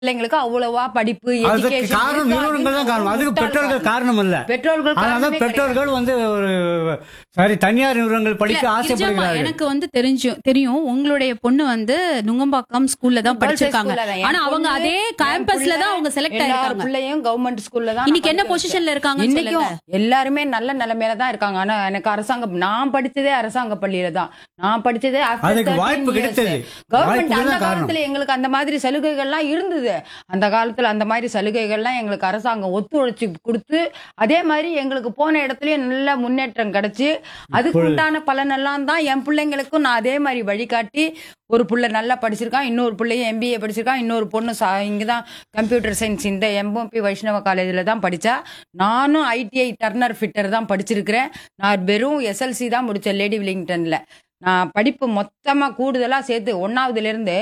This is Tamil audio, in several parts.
பிள்ளைங்களுக்கு அவ்வளவா படிப்பு அதுக்கு education காரணம் இருக்கு நிறுவனங்கள் தான் காரணம் அதுக்கு அப்படின்னு பெற்றோர்கள் காரணம் இல்ல பெற்றோர்கள் அதனால காரணமே பெற்றோர்கள் வந்து ஒரு சாரி தனியார் நிறுவனங்கள் படிக்க இல்ல, கிரிஜாமா, ஆசைப்படுகிறார்கள் எனக்கு வந்து தெரிஞ்சு தெரியும் உங்களுடைய பொண்ணு வந்து நுங்கம்பாக்கம் ஸ்கூல்ல தான் Girls படிச்சிருக்காங்க school ல தான். என் ஆனா அவங்க பொண்ணு, அதே என் கேம்பஸ்ல புள்ள, தான் அவங்க செலக்ட் எல்லார் ஆயிருக்காங்க பிள்ளையும் கவர்மெண்ட் ஸ்கூல்ல தான் இன்னைக்கு நான் என்ன படிக்க பொசிஷன்ல இருக்காங்க இன்னைக்கும் எல்லாருமே நல்ல நிலைமையில தான் இருக்காங்க ஆனா எனக்கு அரசாங்கம் நான் படிச்சதே அரசாங்க பள்ளியில தான் நான் படிச்சதே after அதுக்கு 13 வாய்ப்பு years. கிடைத்தது. கவர்மெண்ட் வாய்ப்புகள் அந்த தான் காரணம். காலத்துல எங்களுக்கு அந்த மாதிரி சலுகைகள்லாம் இருந்தது அந்த காலத்துல அந்த மாதிரி சலுகைகள்லாம் எங்களுக்கு அரசாங்கம் ஒத்துழைச்சு கொடுத்து அதே மாதிரி எங்களுக்கு போன இடத்துலயே நல்ல முன்னேற்றம் கிடைச்சு அதுக்கு உண்டான பலனெல்லாம் தான் என் பிள்ளைங்களுக்கும் நான் அதே மாதிரி வழிகாட்டி ஒரு புள்ள நல்லா படிச்சிருக்கான் இன்னொரு பிள்ளையும் எம்பிஏ படிச்சிருக்கான் இன்னொரு பொண்ணு சா இங்கதான் கம்ப்யூட்டர் சயின்ஸ் இந்த எம்எம்பி வைஷ்ணவ காலேஜில் தான் படிச்சா நானும் ஐடிஐ டர்னர் ஃபிட்டர் தான் படிச்சிருக்கிறேன் நான் வெறும் எஸ்எல்சி தான் முடித்தேன் லேடி வில்லிங்டன்ல நான் படிப்பு மொத்தமாக கூடுதலாக சேர்த்து ஒன்றாவதுலேருந்து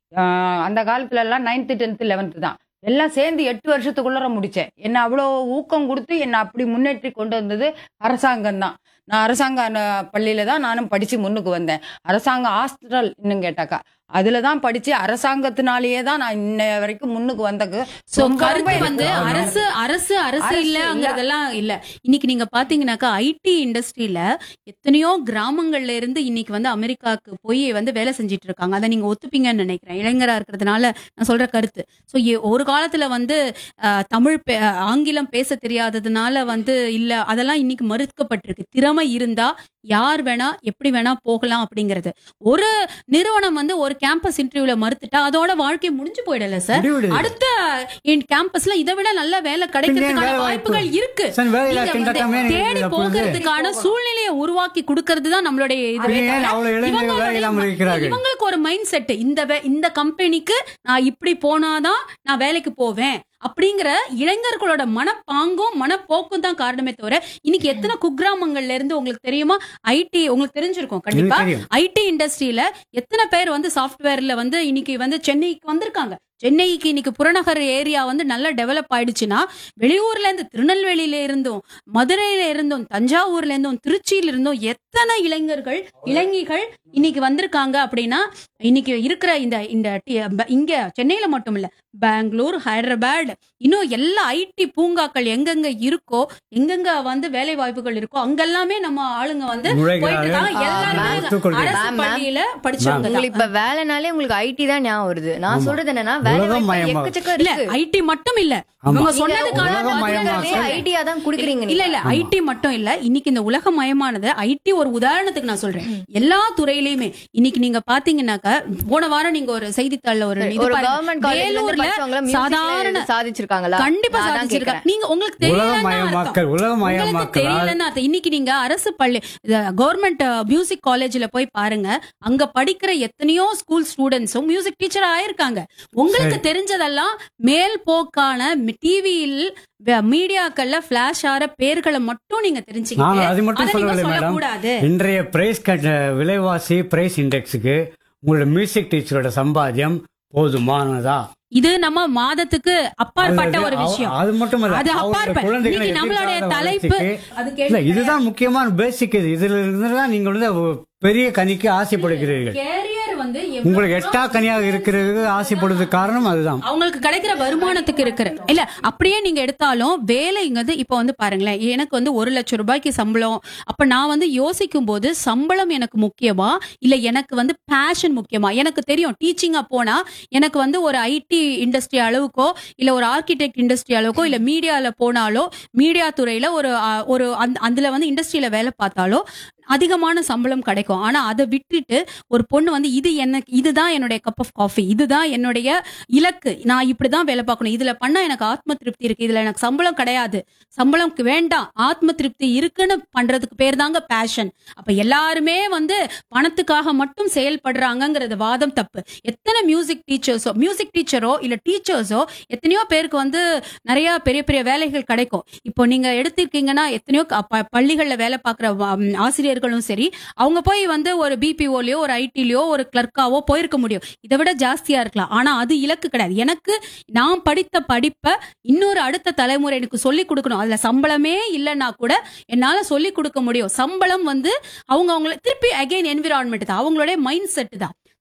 அந்த காலத்துல எல்லாம் நைன்த்து டென்த்து லெவன்த்து தான் எல்லாம் சேர்ந்து எட்டு வருஷத்துக்குள்ளர முடிச்சேன் என்ன அவ்வளோ ஊக்கம் கொடுத்து என்னை அப்படி முன்னேற்றி கொண்டு வந்தது அரசாங்கம் தான் நான் அரசாங்க அஹ், பள்ளியில தான் நானும் படிச்சு முன்னுக்கு வந்தேன் அரசாங்க ஹாஸ்டல் இன்னும் கேட்டாக்கா அதுல தான் படிச்சு அரசாங்கத்தினாலேயே தான் நான் இன்ன வரைக்கும் முன்னுக்கு வந்தக்கு சோ ரொம்ப ரொம்ப கருத்து எனக்கு வந்து காரணம். அரசு அரசு அரசு அரசு இல்லங்கிறதெல்லாம் இல்ல இன்னைக்கு நீங்க பாத்தீங்கன்னாக்கா ஐடி இண்டஸ்ட்ரியில எத்தனையோ கிராமங்கள்ல இருந்து இன்னைக்கு வந்து அமெரிக்காவுக்கு போய் வந்து வேலை செஞ்சுட்டு இருக்காங்க அதை நீங்க ஒத்துப்பீங்கன்னு நினைக்கிறேன் இளைஞரா இருக்கிறதுனால நான் சொல்ற கருத்து சோ ஒரு காலத்துல வந்து அஹ், தமிழ் பே- அஹ், ஆங்கிலம் பேச தெரியாததுனால வந்து இல்ல அதெல்லாம் இன்னைக்கு மறுக்கப்பட்டிருக்கு திறமை இருந்தா யார் வேணா எப்படி வேணா போகலாம் அப்படிங்கிறது ஒரு நிறுவனம் வந்து ஒரு கேம்பஸ் இன்டர்வியூல மறுத்துட்டா அதோட வாழ்க்கை முடிஞ்சு போயிடல சார் முடிவிடுது. அடுத்த என் கேம்பஸ்ல இதை விட நல்ல வேலை கிடைக்கிறதுக்கான வேலை வாய்ப்பு. வாய்ப்புகள் இருக்கு சார், வேலை நீங்க இல்லாத வந்து திண்டாட்டமே தேடி இல்லை அப்பொழுது. போகிறதுக்கான சூழ்நிலையை உருவாக்கி கொடுக்கறது தான் நம்மளுடைய இதுவே அது ஏன் தவிர அவ்வளவு இளைஞர்கள் இவங்களுடைய வேலை இல்லாமல் ம- இருக்கிறார்கள்? இவங்களுக்கு ஒரு மைண்ட் செட் இந்த வே- இந்த கம்பெனிக்கு நான் இப்படி போனாதான் நான் வேலைக்கு போவேன் அப்படிங்கிற இளைஞர்களோட மனப்பாங்கும் மனப்போக்கும் தான் காரணமே தவிர இன்னைக்கு எத்தனை குக்கிராமங்கள்ல இருந்து உங்களுக்கு தெரியுமா ஐடி உங்களுக்கு தெரிஞ்சிருக்கும் கண்டிப்பா எனக்கு தெரியும். ஐடி இண்டஸ்ட்ரியில எத்தனை பேர் வந்து சாஃப்ட்வேர்ல வந்து இன்னைக்கு வந்து சென்னைக்கு வந்திருக்காங்க சென்னைக்கு இன்னைக்கு புறநகர் ஏரியா வந்து நல்லா டெவலப் ஆயிடுச்சுன்னா வெளியூர்ல இருந்து திருநெல்வேலியில இருந்தும் மதுரையில இருந்தும் தஞ்சாவூர்ல இருந்தும் திருச்சியில இருந்தும் எத்தனை இளைஞர்கள் இளைஞிகள் இன்னைக்கு வந்திருக்காங்க அப்படின்னா இன்னைக்கு இருக்கிற இந்த இந்த டி- ப- இங்க சென்னையில மட்டும் இல்ல பெங்களூர் ஹைதராபாத் இன்னும் எல்லா ஐடி பூங்காக்கள் எங்கெங்க இருக்கோ எங்கெங்க வந்து வேலை வாய்ப்புகள் இருக்கோ அங்கெல்லாமே நம்ம ஆளுங்க வந்து போயிட்டு இருக்காங்க நுழைகிறார்கள். எல்லாருமே ஒத்துக்கொள்கிறேன். அரசு மேம், மேம். பள்ளியில படிச்சவங்க தான். உங்களுக்கு இப்ப வேலைனாலே உங்களுக்கு ஐடி தான் ஞாபகம் வருது நான் ஆமா. சொல்றது என்னன்னா வேலை உலகம் வாய்ப்பு மயமா- எக்கச்சக்கம் இல்ல இருக்கு ஐடி மட்டும் இல்ல ஆமா. இவங்க நீங்க சொன்னதுக்கான உலகம் பதில்களே மயமாக்கல். ஐடியா தான் குடுக்குறீங்க இல்ல நீங்க. இல்ல ஐடி மட்டும் இல்ல இன்னைக்கு இந்த உலகமயமானது ஐடி ஒரு உதாரணத்துக்கு நான் சொல்றேன் எல்லா துறையிலயுமே இன்னைக்கு நீங்க பாத்தீங்கன்னாக்கா போன வாரம் நீங்க ஒரு செய்தித்தாள்ல ஒரு இது ஒரு பாருங்க. கவர்மெண்ட் காலேஜ்ல வேலூர்ல சாதாரண சாதாரண சாதிச்சிருக்காங்களா கண்டிப்பா நான் அதான் சாதிச்சிருக்காங்க கேக்குறேன். நீங்க உங்களுக்கு தெரியலன்னா உலகமயமாக்கல், அர்த்தம். உலகமயமாக்கல். உங்களுக்கு தெரியலன்னா அர்த்தம். இன்னைக்கு நீங்க அரசு பள்ளி கவர்மெண்ட் மியூசிக் காலேஜ்ல போய் பாருங்க அங்க படிக்கிற எத்தனையோ ஸ்கூல் ஸ்டூடெண்ட்ஸும் மியூசிக் டீச்சர் ஆயிருக்காங்க உங்களுக்கு தெரிஞ்சதெல்லாம் மேல் போக்கான டிவியில் மீடியாக்கள்ல பிளாஷ் ஆற பேர்களை மட்டும் நீங்க நாங்க தெரிஞ்சுக்கிட்டு அது மட்டும் அதை நீங்க சொல்லவில்லை மேடம் சொல்லக்கூடாது இன்றைய பிரைஸ் விலைவாசி பிரைஸ் இண்டெக்ஸுக்கு உங்களோட மியூசிக் டீச்சரோட சம்பாத்தியம் போதுமானதா இது நம்ம மாதத்துக்கு அப்பாற்பட்ட அது- ஒரு விஷயம் அது மட்டும் இல்ல அது அவருடைய அப்பாற்பட்ட குழந்தைகளை இன்னைக்கு நம்மளுடைய எதிர்கால தலைப்பு வளர்ச்சிக்கு- அது இல்ல கேள்வி இதுதான் முக்கியமான பேசிக் இது இதுல இருந்துதான் நீங்க வந்து பெரிய கனிக்கு ஆசைப்படுகிறீர்கள் கேரியர் வந்து எவ்வளவு உங்களுக்கு எட்டா கனியாக இருக்கிறது ஆசைப்படுறதுக்கு காரணம் அதுதான் அவங்களுக்கு கிடைக்கிற வருமானத்துக்கு இருக்கிற இல்ல அப்படியே நீங்க எடுத்தாலும் வேலைங்கிறது இப்ப வந்து பாருங்களேன் எனக்கு வந்து ஒரு லட்சம் ரூபாய்க்கு சம்பளம் அப்ப நான் வந்து யோசிக்கும் போது சம்பளம் எனக்கு முக்கியமா இல்ல எனக்கு வந்து பேஷன் முக்கியமா எனக்கு தெரியும் டீச்சிங்கா போனா எனக்கு வந்து ஒரு ஐடி இண்டஸ்ட்ரி அளவுக்கோ இல்ல ஒரு ஆர்கிடெக்ட் இண்டஸ்ட்ரி அளவுக்கோ இல்ல மீடியால போனாலோ மீடியா துறையில ஒரு அ, ஒரு அந்த- அதுல வந்து இண்டஸ்ட்ரியில வேலை பார்த்தாலோ அதிகமான சம்பளம் கிடைக்கும் ஆனா அதை விட்டுட்டு ஒரு பொண்ணு வந்து இது எனக்கு இதுதான் என்னுடைய கப் ஆஃப் காஃபி இதுதான் என்னுடைய இலக்கு நான் இப்படிதான் வேலை பார்க்கணும் இதுல பண்ணா எனக்கு ஆத்ம திருப்தி இருக்கு இதுல எனக்கு சம்பளம் கிடையாது சம்பளம் வேண்டாம் ஆத்ம திருப்தி இருக்குன்னு பண்றதுக்கு பேர் தாங்க பேஷன் அப்ப எல்லாருமே வந்து பணத்துக்காக மட்டும் செயல்படுறாங்கங்கிறது வாதம் தப்பு எத்தனை மியூசிக் டீச்சர்ஸோ மியூசிக் டீச்சரோ இல்ல டீச்சர்ஸோ எத்தனையோ பேருக்கு வந்து நிறைய பெரிய பெரிய வேலைகள் கிடைக்கும் இப்போ நீங்க எடுத்திருக்கீங்கன்னா எத்தனையோ க- ப- பள்ளிகள்ல வேலை பார்க்குற ஆசிரியர்களும் சரி அவங்க போய் வந்து ஒரு பிபிஓலயோ ஒரு ஐடிலயோ ஒரு கிளர்க்காவோ போயிருக்க முடியும் இதை விட ஜாஸ்தியா இருக்கலாம் ஆனா அது இலக்கு கிடையாது எனக்கு நான் படித்த படிப்பை இன்னொரு அடுத்த தலைமுறை எனக்கு சொல்லி கொடுக்கணும் அதுல சம்பளமே இல்லைன்னா கூட என்னால சொல்லி கொடுக்க முடியும் சம்பளம் வந்து அவங்க அவங்கள திருப்பி அகைன் என்விரான்மெண்ட் தான் அவங்களுடைய மைண்ட் செட் தான்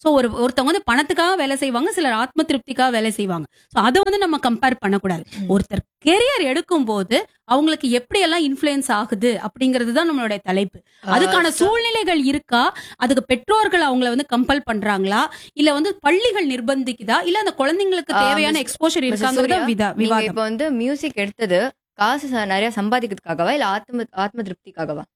சோ ஒரு ஒருத்தவங்க வந்து பணத்துக்காக வேலை செய்வாங்க சிலர் ஆத்ம திருப்திக்காக வேலை செய்வாங்க சோ அதை வந்து நம்ம கம்பேர் பண்ணக்கூடாது ஒருத்தர் கெரியர் எடுக்கும் போது அவங்களுக்கு எப்படி எல்லாம் இன்ஃபுளுயன்ஸ் ஆகுது அப்படிங்கிறது தான் நம்மளுடைய தலைப்பு அதுக்கான சூழ்நிலைகள் இருக்கா அதுக்கு பெற்றோர்கள் அவங்கள வந்து கம்பல் பண்றாங்களா இல்ல வந்து பள்ளிகள் நிர்பந்திக்குதா இல்ல அந்த குழந்தைங்களுக்கு ஆ, தேவையான Miss- எக்ஸ்போஷர் Mrs. இருக்காங்கிறத சூர்யா, விதா- நீங்க விவாதம் இப்ப வந்து மியூசிக் எடுத்தது காசு ச- நிறைய சம்பாதிக்கிறதுக்காகவா இல்ல ஆத்ம ஆத்ம திருப்திக்காகவா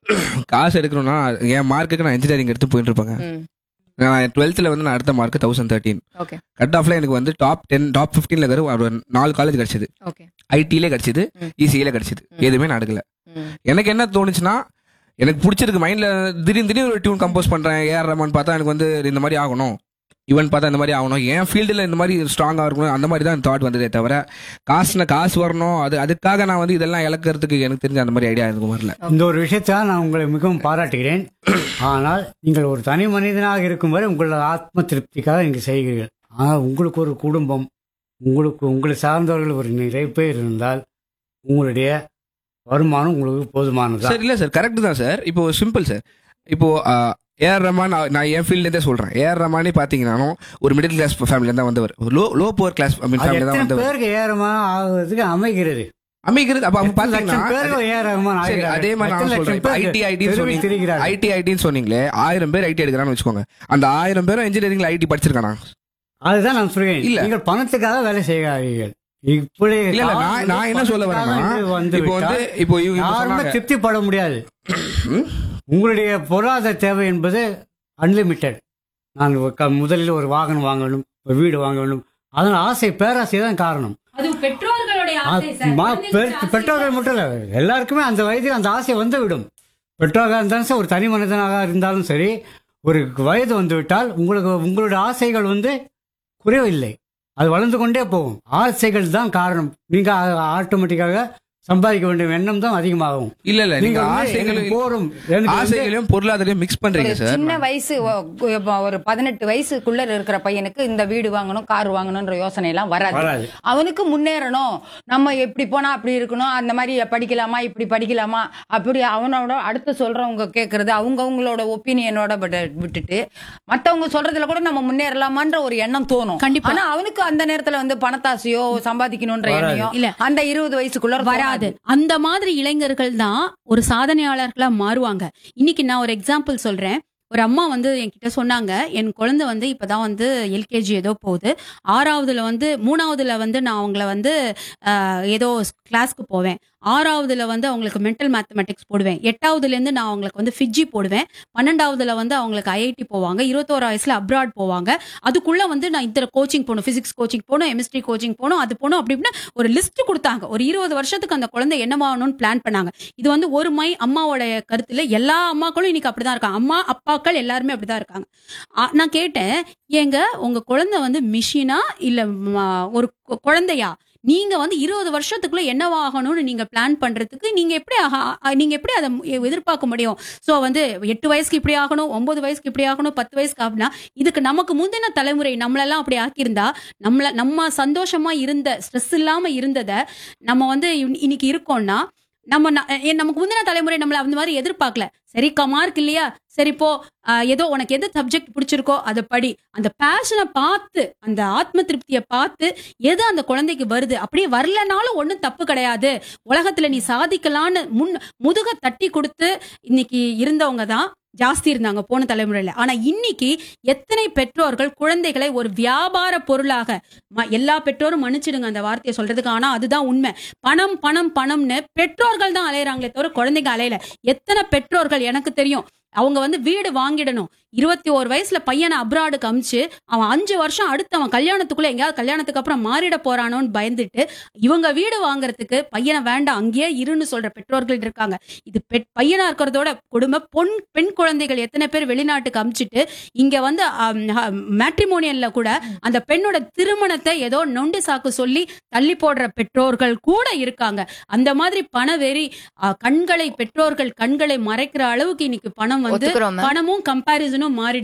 காசு எடுக்கணும்னா என் மார்க்குக்கு நான் இன்ஜினியரிங் எடுத்து போயிட்டு இருப்பாங்க ம் நான் டுவெல்த்தில் வந்து நான் அடுத்த mark thousand thirteen okay cut ஆஃப்ல எனக்கு வந்து டாப் டென் டாப் ஃபிஃப்டீன்ல இருக்கிற ஒரு நாலு காலேஜ் கிடைச்சது ஓகே ஐடியிலே கிடைச்சது ம். இசியில கிடைச்சது ம். எதுவுமே நான் எடுக்கல ம் எனக்கு என்ன தோணுச்சுன்னா எனக்கு பிடிச்சிருக்கு மைண்ட்ல திடீர்னு திடீர்னு ஒரு டியூன் கம்போஸ் பண்றேன் ஏஆர் ரமான் பார்த்தா எனக்கு வந்து இந்த மாதிரி ஆகணும் ஈவன் பார்த்தா இந்த மாதிரி ஆகணும் என் ஃபீல்டில் இந்த மாதிரி ஸ்ட்ராங்காக இருக்கணும் அந்த மாதிரி தான் தாட் வந்ததே தவிர காசுன காசு வரணும் அது அதுக்காக நான் வந்து இதெல்லாம் இழக்கிறதுக்கு எனக்கு தெரிஞ்ச அந்த மாதிரி ஐடியா எனக்கு வரல இந்த ஒரு விஷயத்தை நான் உங்களை மிகவும் பாராட்டுகிறேன் ஆனால் நீங்கள் ஒரு தனி மனிதனாக இருக்கும் வரை உங்களோட ஆத்ம திருப்திக்காக நீங்கள் செய்கிறீர்கள் ஆனால் உங்களுக்கு ஒரு குடும்பம் உங்களுக்கு உங்களை சார்ந்தவர்கள் ஒரு நிறைய பேர் இருந்தால் உங்களுடைய வருமானம் உங்களுக்கு போதுமானதா சார் இல்ல சார் கரெக்ட் தான் சார் இப்போ சிம்பிள் சார் இப்போ ஏஆர் ரமான் நான் என் ஃபீல்ட்லேருந்தே சொல்றேன் ஏஆர் ரமானே பார்த்தீங்கன்னா ஒரு மிடில் கிளாஸ் ஃபேமிலியில தான் வந்தவர் லோ லோ புவர் கிளாஸ் அது ஃபேமிலி தான் எத்தனை வந்தவர் பேருக்கு ஏறமா ஆகுறதுக்கு அமைகிறது அமைக்கிறது அப்ப அவங்க எத்தனை லட்சம் பேருக்கு பாத்தீங்கன்னா ஏ ரஹ்மான் சரி, ஆகிறார்கள். அதே மாதிரி எத்தனை நான் லட்சம் சொல்றேன் இப்ப பேருக்கு ஐடி ஐடின்னு தெருவில் சொன்னீங்க திரிகிறார்கள். ஐடி ஐடின்னு சொன்னீங்களே ஆயிரம் பேர் ஐடி எடுக்கிறான்னு வச்சுக்கோங்க அந்த ஆயிரம் பேரும் இன்ஜினியரிங்ல ஐடி படிச்சிருக்கானா அதுதான் நான் சொல்கிறேன் இல்ல. நீங்கள் பணத்துக்காக வேலை செய்யாதீர்கள் இப்படி இல்ல இல்ல நான் நான் என்ன சொல்ல வரேன்னா வந்து இப்போ வந்து இப்போ இவங்க இப்ப யாருமே சொன்னாங்க திருப்திப்பட முடியாது ம்? உங்களுடைய பொருளாதார தேவை என்பது அன்லிமிட்டெட் நான் ஒரு க- முதலில் ஒரு வாகனம் வாங்க வேண்டும் ஒரு வீடு வாங்க வேண்டும் அதன் ஆசை பேராசை தான் காரணம் அது பெற்றோர்களுடைய ஆ- மா- பெ- பெற்றோர்கள் மட்டும் இல்ல எல்லாருக்குமே அந்த வயதில் அந்த ஆசை வந்து விடும் பெற்றோராக இருந்தாலும் சரி ஒரு தனி மனிதனாக இருந்தாலும் சரி ஒரு வயது வந்து விட்டால் உங்களுக்கு உங்களுடைய ஆசைகள் வந்து குறைவில்லை அது வளர்ந்து கொண்டே போகும் ஆசைகள் தான் காரணம் நீங்க ஆட்டோமேட்டிக்காக சம்பாதிக்க வேண்டிய எண்ணம் தான் அதிகமாகும் இல்ல இல்ல நீங்க நீங்க வந்து ஆசைகளும் எனக்கு போரும் எனக்கு வந்து- ஆசைகளையும் பொருளாதாரையும் மிக்ஸ் பண்றீங்க ஒரு சார் சின்ன வயசு ஒ- இப்ப ஒரு பதினெட்டு வயசுக்குள்ள இருக்கிற பையனுக்கு இந்த வீடு வாங்கணும் கார் வாங்கணும்ன்ற யோசனை எல்லாம் வராது வராது அவனுக்கு முன்னேறணும் நம்ம எப்படி போனா அப்படி இருக்கணும் அந்த மாதிரி படிக்கலாமா இப்படி படிக்கலாமா அப்படி அவனோட அடுத்து சொல்றவங்க கேட்கறது அவங்க அவங்களோட ஒப்பீனியனோட விட்டுட்டு மத்தவங்க சொல்றதுல கூட நம்ம முன்னேறலாமான்ற ஒரு எண்ணம் தோணும் கண்டிப்பா. ஆனா அவனுக்கு அந்த நேரத்துல வந்து பணத்தாசையோ சம்பாதிக்கணும்ன்ற வராது. எண்ணையோ இல்ல. அந்த இருபது வயசுக்குள்ள வராது அந்த மாதிரி இளைஞர்கள் தான் ஒரு சாதனையாளர்களா மாறுவாங்க இன்னைக்கு நான் ஒரு எக்ஸாம்பிள் சொல்றேன் ஒரு அம்மா வந்து என்கிட்ட சொன்னாங்க என் குழந்தை வந்து இப்பதான் வந்து எல்கேஜி ஏதோ போகுது ஆறாவதுல வந்து மூணாவதுல வந்து நான் அவங்கள வந்து ஆஹ், ஏதோ கிளாஸ்க்கு போவேன் ஆறாவதுல வந்து அவங்களுக்கு மென்டல் மேத்தமெட்டிக்ஸ் போடுவேன் எட்டாவதுல இருந்து நான் அவங்களுக்கு வந்து ஃபிஜி போடுவேன் பன்னெண்டாவதுல வந்து அவங்களுக்கு ஐஐடி போவாங்க இருபத்தோரு வயசுல அப்ராட் போவாங்க அதுக்குள்ள வந்து நான் இந்த கோச்சிங் போகணும் பிசிக்ஸ் கோச்சிங் போகணும் கெமிஸ்ட்ரி கோச்சிங் போகணும் அது போகணும் அப்படி இப்படின்னு ஒரு லிஸ்ட் கொடுத்தாங்க ஒரு இருபது வருஷத்துக்கு அந்த குழந்தை என்னவாகணும்னு பிளான் பண்ணாங்க இது வந்து ஒரு மை அம்மாவோட கருத்துல எல்லா அம்மாக்களும் இன்னைக்கு அப்படிதான் இருக்காங்க அம்மா அப்பாக்கள் எல்லாருமே அப்படிதான் இருக்காங்க ஆ, நான் கேட்டேன் ஏங்க உங்க குழந்தை வந்து மிஷினா இல்ல ம, ஒரு கு- குழந்தையா நீங்க வந்து இருபது வருஷத்துக்குள்ள என்னவாகணும்னு நீங்க பிளான் பண்றதுக்கு நீங்க எப்படி ஆக- ஆ, நீங்க எப்படி அதை எதிர்பார்க்க முடியும் சோ வந்து எட்டு வயசுக்கு இப்படி ஆகணும் ஒன்பது வயசுக்கு இப்படி ஆகணும் பத்து வயசுக்கு அப்படின்னா இதுக்கு நமக்கு முந்தின தலைமுறை நம்மளெல்லாம் அப்படி ஆக்கியிருந்தா நம்மள நம்ம சந்தோஷமா இருந்த ஸ்ட்ரெஸ் இல்லாம இருந்ததை நம்ம வந்து இன்- இன்னைக்கு இருக்கோம்னா நம்ம ந- எ- நமக்கு முந்தின தலைமுறை நம்மள அந்த மாதிரி எதிர்பார்க்கல சரி மார்க் இல்லையா சரி போ ஆஹ் ஏதோ உனக்கு எது சப்ஜெக்ட் பிடிச்சிருக்கோ அதை படி அந்த பேஷனை பார்த்து அந்த ஆத்ம திருப்தியை பார்த்து எது அந்த குழந்தைக்கு வருது அப்படியே வரலனாலும் ஒண்ணும் தப்பு கிடையாது உலகத்துல நீ சாதிக்கலான்னு முன் முதுக தட்டி கொடுத்து இன்னைக்கு இருந்தவங்க தான் ஜாஸ்தி இருந்தாங்க போன தலைமுறையில ஆனா இன்னைக்கு எத்தனை பெற்றோர்கள் குழந்தைகளை ஒரு வியாபார பொருளாக ம- எல்லா பெற்றோரும் மன்னிச்சிடுங்க அந்த வார்த்தையை சொல்றதுக்கு ஆனா அதுதான் உண்மை பணம் பணம் பணம்னு பெற்றோர்கள் தான் அலையறாங்களே தவிர குழந்தைங்க அலையல எத்தனை பெற்றோர்கள் எனக்கு தெரியும் அவங்க வந்து வீடு வாங்கிடணும் இருபத்தி ஓரு வயசுல பையனை அப்ராடுக்கு அமிச்சு அவன் அஞ்சு வருஷம் அடுத்து அவன் கல்யாணத்துக்குள்ள எங்கேயாவது கல்யாணத்துக்கு அப்புறம் மாறிட போறானோன்னு பயந்துட்டு இவங்க வீடு வாங்குறதுக்கு பையனை வேண்டாம் அங்கேயே இருன்னு சொல்ற பெற்றோர்கள் இருக்காங்க இது பெட் பையனா இருக்கிறதோட கொடுமை பொன் பெண் குழந்தைகள் எத்தனை பேர் வெளிநாட்டுக்கு அமிச்சிட்டு இங்க வந்து மேட்ரிமோனியல்ல கூட அந்த பெண்ணோட திருமணத்தை ஏதோ நொண்டி சாக்கு சொல்லி தள்ளி போடுற பெற்றோர்கள் கூட இருக்காங்க அந்த மாதிரி பணவெறி அஹ், கண்களை பெற்றோர்கள் கண்களை மறைக்கிற அளவுக்கு இன்னைக்கு பணம் வந்து ஒத்துக்கிறோம் ma'am. பணமும் கம்பாரிசனும் மாறிடுச்சு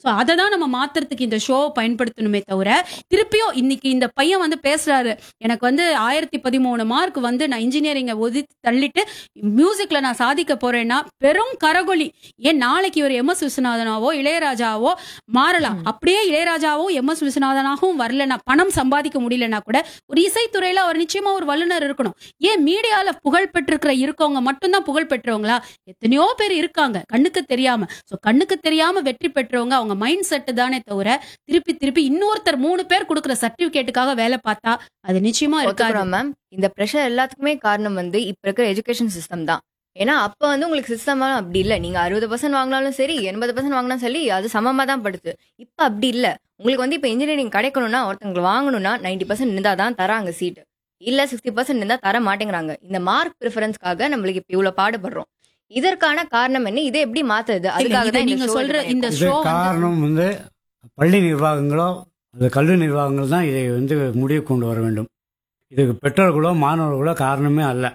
சோ அதை தான் நம்ம மாத்துறதுக்கு இந்த ஷோ பயன்படுத்தணுமே தவிர திருப்பியும் இன்னைக்கு இந்த பையன் வந்து பேசுறாரு எனக்கு வந்து ஆயிரத்தி பதிமூணு மார்க் வந்து நான் இன்ஜினியரிங்கை ஒதுக்கி தள்ளிட்டு மியூசிக்ல நான் சாதிக்க போறேன்னா பெரும் கரகொலி ஏன் நாளைக்கு ஒரு எம் எஸ் விஸ்வநாதனாவோ இளையராஜாவோ மாறலாம் அப்படியே இளையராஜாவோ எம் எஸ் விஸ்வநாதனாகவும் வரலனா பணம் சம்பாதிக்க முடியலனா கூட ஒரு இசைத்துறையில அவர் நிச்சயமா ஒரு வல்லுனர் இருக்கணும் ஏன் மீடியால புகழ் பெற்றிருக்கிற இருக்கவங்க மட்டும்தான் புகழ் பெற்றவங்களா எத்தனையோ பேர் இருக்காங்க கண்ணுக்கு தெரியாம சோ கண்ணுக்கு தெரியாம வெற்றி பெற்றவங்க அவங்க மைண்ட் செட் தானே தவிர திருப்பி திருப்பி இன்னொருத்தர் மூணு பேர் கொடுக்குற சர்டிபிகேட்டுக்காக வேலை பார்த்தா அது நிச்சயமா இருக்காது ஒத்துக்கிறோம் மேம் இந்த ப்ரெஷர் எல்லாத்துக்குமே காரணம் வந்து இப்ப இருக்கிற எஜுகேஷன் சிஸ்டம் தான் ஏன்னா அப்ப வந்து உங்களுக்கு சிஸ்டம் அப்படி இல்ல நீங்க அறுபது பர்சன்ட் வாங்கினாலும் சரி எண்பது பர்சன்ட் வாங்கினாலும் சரி அது சமமா தான் படுது இப்ப அப்படி இல்ல உங்களுக்கு வந்து இப்ப இன்ஜினியரிங் கிடைக்கணும்னா ஒருத்தங்களுக்கு வாங்கணும்னா நைன்டி பர்சன்ட் இருந்தா தான் தராங்க சீட் இல்ல சிக்ஸ்டி பர்சன்ட் இருந்தா தர மாட்டேங்கிறாங்க இந்த மார்க் ப்ரிஃபரன்ஸ்க்காக நம்மளுக்கு இப்ப இவ்வளவு பாடுபடுறோம் இதற்கான காரணம் என்ன இதை எப்படி மாத்துறது அதுக்காக இதை தான் நீங்க சொல்ற இந்த இது ஷோ காரணம் வந்து பள்ளி நிர்வாகங்களோ அது கல்வி நிர்வாகங்கள் தான் இதை வந்து முடிவு கொண்டு வர வேண்டும் இதுக்கு பெற்றோர்களோ மாணவர்களோ காரணமே அல்ல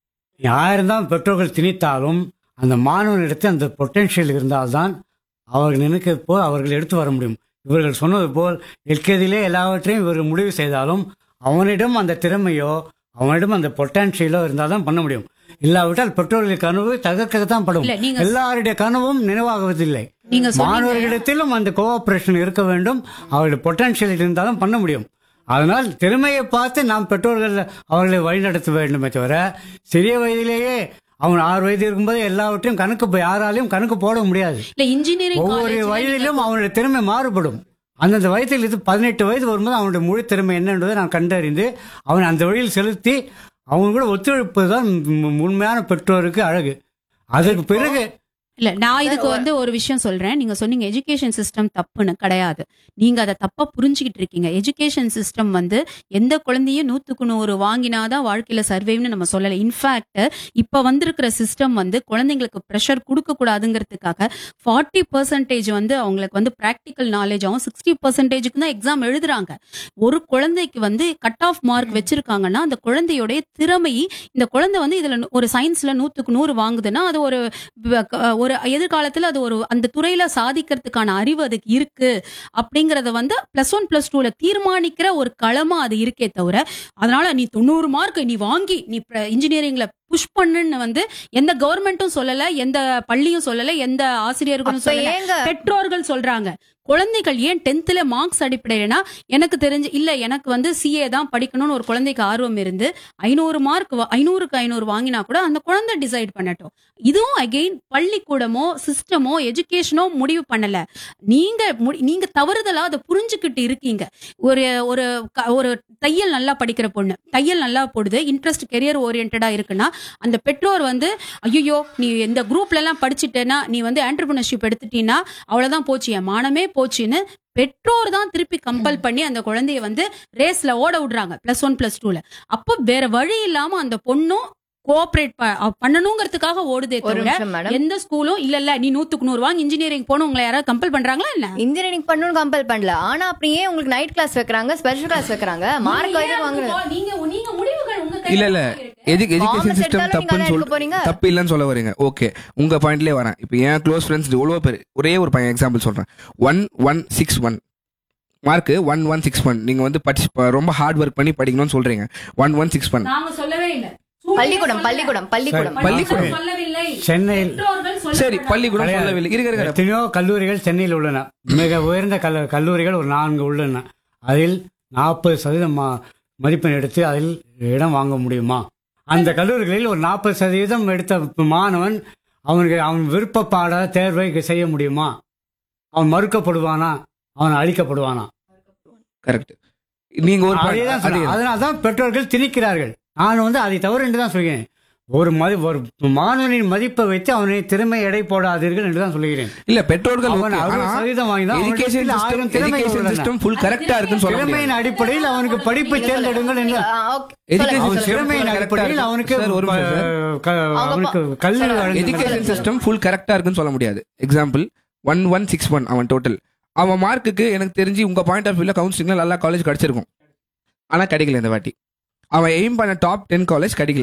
ஆயிரம் தான் பெற்றோர்கள் திணித்தாலும் அந்த மாணவனிடத்தில் அந்த பொட்டென்ஷியல் இருந்தால்தான் அவர்கள் நினைக்கிறது போல் அவர்கள் எடுத்து வர முடியும் இவர்கள் சொன்னது போல் எல்கேதியிலே எல்லாவற்றையும் இவர்கள் முடிவு செய்தாலும் அவனிடம் அந்த திறமையோ அவனிடம் அந்த பொட்டன்ஷியலோ இருந்தால் தான் பண்ண முடியும் இல்லாவிட்டால் பெற்றோர்கள் கனவு தகர்க்கத்தான் படும் இல்ல நீங்க எல்லாருடைய கனவும் நினைவாகுவதில்லை நீங்க சொன்னீங்க மாணவர்களிடத்திலும் அந்த கோஆபரேஷன் இருக்க வேண்டும் அவருடைய பொட்டன்ஷியல் இருந்தாலும் பண்ண முடியும் அதனால் திறமையை பார்த்து நாம் பெற்றோர்கள் அவர்களை வழிநடத்த வேண்டுமே தவிர சிறிய வயதிலேயே அவன் ஆறு வயது இருக்கும்போது எல்லாவற்றையும் கணக்கு போ- யாராலையும் கணக்கு போட முடியாது இல்ல இன்ஜினியரிங் ஒவ்வொரு வயதிலும் அவனுடைய திறமை மாறுபடும் அந்தந்த வயதில் இது பதினெட்டு வயது வரும்போது அவனுடைய முழு திறமை என்னன்றதை நான் கண்டறிந்து அவன் அந்த வழியில் செலுத்தி அவன் கூட ஒத்துழைப்பது தான் உண்மையான பெற்றோருக்கு அழகு அதற்கு பிறகு இல்ல நான் இதுக்கு வந்து ஒரு விஷயம் சொல்றேன் நீங்க சொன்னீங்க எஜுகேஷன் சிஸ்டம் தப்புன்னு கிடையாது நீங்க அதை தப்பா புரிஞ்சுக்கிட்டு இருக்கீங்க எஜுகேஷன் சிஸ்டம் வந்து எந்த குழந்தையும் நூத்துக்கு நூறு வாங்கினாதான் வாழ்க்கையில சர்வேவ்னு நம்ம சொல்லல இன்ஃபேக்ட் இப்ப வந்திருக்கிற சிஸ்டம் வந்து குழந்தைங்களுக்கு ப்ரெஷர் கொடுக்க கூடாதுங்கிறதுக்காக ஃபார்ட்டி பர்சன்டேஜ் வந்து அவங்களுக்கு வந்து ப்ராக்டிக்கல் நாலேஜாகவும் சிக்ஸ்டி பர்சன்டேஜுக்கு தான் எக்ஸாம் எழுதுறாங்க ஒரு குழந்தைக்கு வந்து கட் ஆஃப் மார்க் வச்சிருக்காங்கன்னா அந்த குழந்தையோடைய திறமை இந்த குழந்தை வந்து இதுல நூ- ஒரு சயின்ஸ்ல நூத்துக்கு நூறு வாங்குதுன்னா அது ஒரு வ- க- ஒரு எதிர்காலத்துல அது ஒரு அந்த துறையில சாதிக்கிறதுக்கான அறிவு அதுக்கு இருக்கு அப்படிங்கறத வந்து பிளஸ் ஒன் பிளஸ் டூல தீர்மானிக்கிற ஒரு களமா அது இருக்கே தவிர அதனால நீ தொண்ணூறு மார்க் நீ வாங்கி நீ இன்ஜினியரிங்ல புஷ் பண்ணுன்னு வந்து எந்த கவர்மெண்ட்டும் சொல்லல எந்த பள்ளியும் சொல்லல எந்த ஆசிரியர்களும் அப்ப சொல்லல ஏங்க பெற்றோர்கள் சொல்றாங்க குழந்தைகள் ஏன் டென்த்ல மார்க்ஸ் அடிப்படையிலனா எனக்கு தெரிஞ்சு இல்ல எனக்கு வந்து சிஏ தான் படிக்கணும்னு ஒரு குழந்தைக்கு ஆர்வம் இருந்து ஐநூறு மார்க் ஐநூறுக்கு ஐநூறு வாங்கினா கூட அந்த குழந்தை டிசைட் பண்ணட்டும் இதுவும் அகெயின் பள்ளிக்கூடமோ சிஸ்டமோ எஜுகேஷனோ முடிவு பண்ணல நீங்க மு- நீங்க தவறுதலா அதை புரிஞ்சுக்கிட்டு இருக்கீங்க ஒரு ஒரு க- ஒரு தையல் நல்லா படிக்கிற பொண்ணு தையல் நல்லா போடுது இன்ட்ரெஸ்ட் கெரியர் ஓரியன்டா இருக்குன்னா அந்த பெற்றோர் வந்து ஐயோ நீ இந்த குரூப்ல எல்லாம் படிச்சுட்டேன்னா நீ வந்து ஆண்டர்பிரினர்ஷிப் எடுத்துட்டீன்னா அவ்வளவுதான் போச்சு என் மானமே போச்சுன்னு பெற்றோர் தான் திருப்பி கம்பல் பண்ணி அந்த குழந்தைய வந்து ரேஸ்ல ஓட விடுறாங்க பிளஸ் ஒன் பிளஸ் டூல அப்போ வேற வழி இல்லாம அந்த பொண்ணும் கோஆபரேட் பண்ணணுங்கிறதுக்காக ஓடுதே ஒரு தவிர நிமிஷம் மேடம் எந்த ஸ்கூலும் இல்ல இல்ல நீ நூத்துக்கு நூறு வாங்க இன்ஜினியரிங் போகணும் உங்களை யாராவது கம்பல் பண்றாங்களா என்ன இன்ஜினியரிங் பண்ணணும்னு கம்பல் பண்ணல ஆனா அப்படியே உங்களுக்கு நைட் கிளாஸ் வைக்கிறாங்க ஸ்பெஷல் கிளாஸ் வைக்கிறாங்க மார்க் வரைக்கும் வாங்குறது நீங்க நீங்க முடிவுகள் உங்க இல்ல இல்ல எஜுகேஷன் Commerce சிஸ்டம் எடுத்தாலும் நீங்க தப்புன்னு அதான் எடுக்க சொல்ல போறீங்க? தப்பு இல்லைன்னு சொல்ல வரீங்க ஓகே உங்க பாயிண்ட்லயே வரேன் இப்போ என் க்ளோஸ் ஃப்ரெண்ட்ஸ் எவ்வளோ பேர் ஒரே ஒரு பையன் எக்ஸாம்பிள் சொல்றேன் one one six one mark one one six one நீங்க வந்து படிச்சு ப- ரொம்ப ஹார்ட் ஒர்க் பண்ணி படிக்கணும்னு சொல்றீங்க ஒன் ஒன் சிக்ஸ் ஒன் நாங்க சொல்லவே இல்ல பள்ளிக்கூடம் பள்ளிக்கூடம் பள்ளிக்கூடம் பள்ளிக்கூடம். சொல்லவில்லை சென்னையில் பெற்றோர்கள் சரி சொல்லவில்லை. பள்ளிக்கூடம் கிடையாது. சொல்லவில்லை இருக்க இருக்க எத்தனையோ கல்லூரிகள் சென்னையில் உள்ளன மிக உயர்ந்த கல் கல்லூரிகள் ஒரு நான்கு உள்ளன அதில் நாற்பது சதவீதம் மா- மதிப்பெண் எடுத்து அதில் இடம் வாங்க முடியுமா அந்த கல்லூரிகளில் ஒரு நாற்பது சதவீதம் எடுத்த மாணவன் அவனுக்கு அவன் விருப்ப பாட தேர்வை செய்ய முடியுமா அவன் மறுக்கப்படுவானா அவன் அழிக்கப்படுவானா கரெக்ட் நீங்க ஒரு point- அதேதான் அதே சொல்றேன். அதனால்தான் பெற்றோர்கள் திணிக்கிறார்கள் நான் வந்து அதை தவறு என்று தான் சொல்கிறேன் ஒரு மதி ஒரு மாணவனின் மதிப்பை வைத்து அவனை திறமை எடை போடாதீர்கள் என்று தான் சொல்கிறேன் இல்ல பெற்றோர்கள் அவன் அறுபது சதவீதம் வாங்கினா எஜுகேஷன் அவனிடத்தில் ஆயிரம் சிஸ்டம் திறமைகள் எஜுகேஷன் உள்ளன. சிஸ்டம் ஃபுல் கரெக்டா இருக்குன்னு சொல்ல முடியாது திறமையின் அடிப்படையில் அவனுக்கு படிப்பை தேர்ந்தெடுங்கள் என்று ஆ, okay. Education அவன் system திறமையின் correct ஆ அடிப்படையில் இருக்கு. அவனுக்கு Sir, ஒரு நிமிஷம் sir. ப- க- அவங்க அவனுக்கு கல்வி சொல்லுங்க. வழங்குங்கள். எஜுகேஷன் சிஸ்டம் ஃபுல் கரெக்டா இருக்குன்னு சொல்ல முடியாது example one one six one அவன் டோட்டல் அவன் மார்க்குக்கு எனக்கு தெரிஞ்சு உங்க பாயிண்ட் ஆஃப் வியூல கவுன்சிலிங்ல நல்லா காலேஜ் கிடைச்சிருக்கும் ஆனா கிடைக்கல இந்த வாட்டி அவன் எய்ம் பண்ண டாப் டென் காலேஜ் கிடைக்கல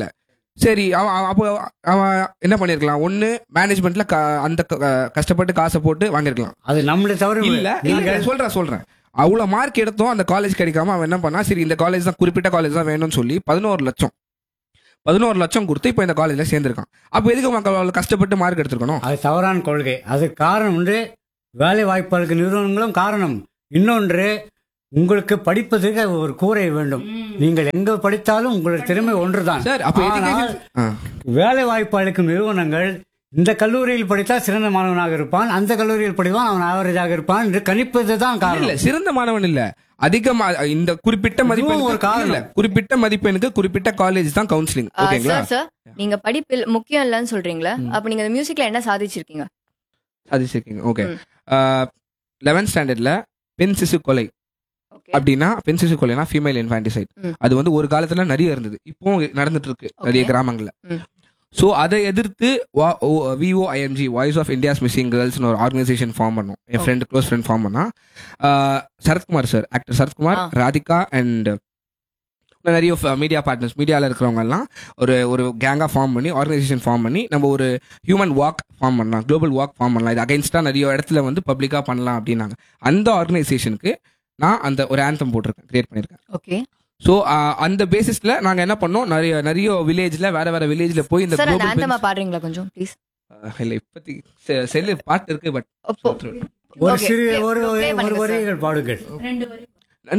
சரி அவன் அவன் அப்போ அவன் என்ன பண்ணிருக்கலாம் ஒண்ணு மேனேஜ்மெண்ட்ல அந்த க- கஷ்டப்பட்டு காசை போட்டு வாங்கிருக்கலாம் அது நம்மளை தவிர இல்ல இல்ல சொல்றேன் சொல்றேன் அவ்வளவு மார்க் எடுத்தோம் அந்த காலேஜ் கிடைக்காம அவன் என்ன பண்ணா சரி இந்த காலேஜ் தான் குறிப்பிட்ட காலேஜ் தான் வேணும்னு சொல்லி பதினோரு லட்சம் பதினோரு லட்சம் கொடுத்து இப்போ இந்த காலேஜ்ல சேர்ந்திருக்கான் அப்போ எதுக்கு மக்கள் அவ்வளவு கஷ்டப்பட்டு மார்க் எடுத்திருக்கணும் அது தவறான கொள்கை அது காரணம் வந்து வேலை வாய்ப்பாளருக்கு நிறுவனங்களும் காரணம் இன்னொன்று உங்களுக்கு படிப்பதற்கு ஒரு கூரை வேண்டும் நீங்கள் எங்க படித்தாலும் உங்களுடைய திறமை ஒன்றுதான் சார் அப்போ ஆனால் education- ஆ. வேலை வாய்ப்பு அளிக்கும் நிறுவனங்கள் இந்த கல்லூரியில் படித்தால் சிறந்த மாணவனாக இருப்பான் அந்த கல்லூரியில் படிப்பான் அவன் ஆவரேஜாக இருப்பான் என்று கணிப்பது தான் இல்ல காரணம் சிறந்த மாணவன் இல்ல அதிகமா இந்த குறிப்பிட்ட மதிப்பெண் ஒரு காரணம். இல்ல குறிப்பிட்ட மதிப்பெண்ணுக்கு குறிப்பிட்ட காலேஜ் தான் கவுன்சிலிங் ஓகேங்களா சார் சார் நீங்க படிப்பில் முக்கியம் இல்லைன்னு சொல்றீங்களா அப்ப நீங்க இந்த மியூசிக்ல என்ன சாதிச்சிருக்கீங்க சாதிச்சிருக்கீங்க ஓகே ம். லெவன்த் ஸ்டாண்டர்ட்ல பெண் சிசு கொலை ஓகே அப்படின்னா பெண் சிசு கொலைனா ஃபீமேல் இன்ஃபான்டிசைட் ம். அது வந்து ஒரு காலத்துல நிறைய இருந்தது இப்போ நடந்துட்டு இருக்கு நிறைய Okay. கிராமங்கள்ல ம். சோ அதை எதிர்த்து V O I M G voice of India's missing கேர்ள்ஸ்னு ஒரு ஆர்கனைசேஷன் ஃபார்ம் பண்ணோம் என் Oh. Friend close friend form பண்ணா ஆஹ், சரத்குமார் சார் ஆக்டர் சரத்குமார் ஆ. ராதிகா அண்ட் நிறைய மீடியா பார்ட்னர்ஸ் மீடியாவில் இருக்கிறவங்க எல்லாம் ஒரு ஒரு கேங்காக ஃபார்ம் பண்ணி ஆர்கனைசேஷன் ஃபார்ம் பண்ணி நம்ம ஒரு ஹியூமன் வாக் ஃபார்ம் பண்ணலாம் குளோபல் வாக் ஃபார்ம் பண்ணலாம் இது அகைன்ஸ்டாக நிறைய இடத்துல வந்து பப்ளிக்காக பண்ணலாம் அப்படின்னாங்க அந்த ஆர்கனைசேஷனுக்கு நான் அந்த ஒரு ஆந்தம் போட்டிருக்கேன் கிரியேட் பண்ணியிருக்கேன் ஓகே ஸோ அந்த பேசிஸ்ல நாங்கள் என்ன பண்ணோம் நிறைய நிறைய வில்லேஜ்ல வேற வேற வில்லேஜ்ல போய் இந்த சார் அந்த global ஆந்தமா bench- பாடுறீங்களா கொஞ்சம் ப்ளீஸ் அஹ் இல்ல இப்பத்தி செல்லு பாட்டு இருக்கு பட் அப்போ ஒரு Okay, சிறு play- ஒரு play ஒரு பண்ணுங்க, sir. வரிகள் பாடுங்கள் ரெண்டு வரி